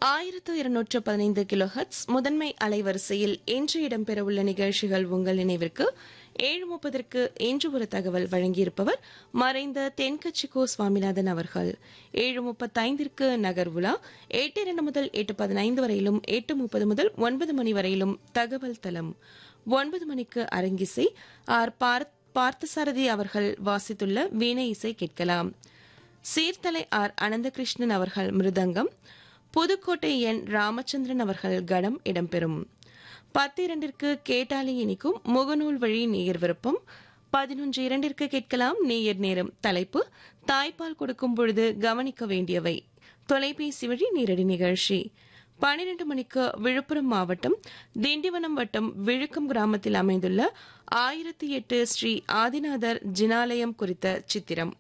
ஆயிரத்து இருநூற்று பதினைந்து கிலோஹட்ஸ் முதன்மை அலைவரிசையில் இன்று இடம்பெறவுள்ள நிகழ்ச்சிகள் உங்கள் நினைவிற்கு ஏழு முப்பதற்கு இன்று ஒரு தகவல் வழங்கியிருப்பவர் மறைந்த தென்கட்சி கோ சுவாமிநாதன் அவர்கள் ஏழு முப்பத்தைந்திற்கு நகர் உலா எட்டு இரண்டு முதல் எட்டு பதினைந்து வரையிலும் எட்டு முப்பது முதல் ஒன்பது மணி வரையிலும் தகவல் தளம் ஒன்பது மணிக்கு அரங்கிசை ஆர் பார்த் பார்த்தசாரதி அவர்கள் வாசித்துள்ள வீணை இசை கேட்கலாம் சீர்தலை ஆர் அனந்தகிருஷ்ணன் அவர்கள் மிருதங்கம் புதுக்கோட்டை என் ராமச்சந்திரன் அவர்கள் கடம் இடம்பெறும் பத்து இரண்டிற்கு கேட்டாலி இனிக்கும் முகநூல் வழி நேயர் விருப்பம் பதினொன்று இரண்டிற்கு கேட்கலாம் நேயர் நேரம் தலைப்பு தாய்ப்பால் கொடுக்கும் பொழுது கவனிக்க வேண்டியவை தொலைபேசி வழி நேரடி நிகழ்ச்சி பன்னிரண்டு மணிக்கு விழுப்புரம் மாவட்டம் திண்டிவனம் வட்டம் விழுக்கம் கிராமத்தில் அமைந்துள்ள ஆயிரத்தி எட்டு ஸ்ரீ ஆதிநாதர் ஜினாலயம் குறித்த சித்திரம்